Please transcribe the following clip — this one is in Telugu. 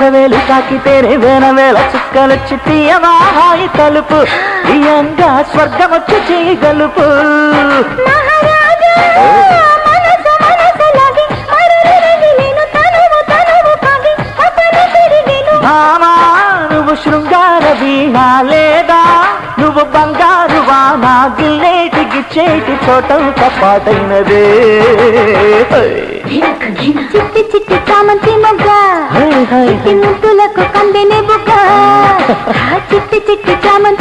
వేలు తాకితేనే వేల వేల చుక్కలొచ్చి తీయవా హాయి తలుపు ఇయంగా స్వర్గం వచ్చి చేయగలుపు మహారాజా మనసు మనసులాగి మరులురగిలేను తనువు తనువు కాగి తపన తిరిగేను భామా నువ్వు శృంగార వీణ లేదా నువ్వు బంగారు వానా గిల్లేటికి చేటి చోటంత పాటైనదే చిట్టి చిట్టి చామంతి మొగ్గ హై, హై, చిట్టి ముద్దులకు కందెనే బుగ్గ ఆ చిట్టి చిట్టి చామంతి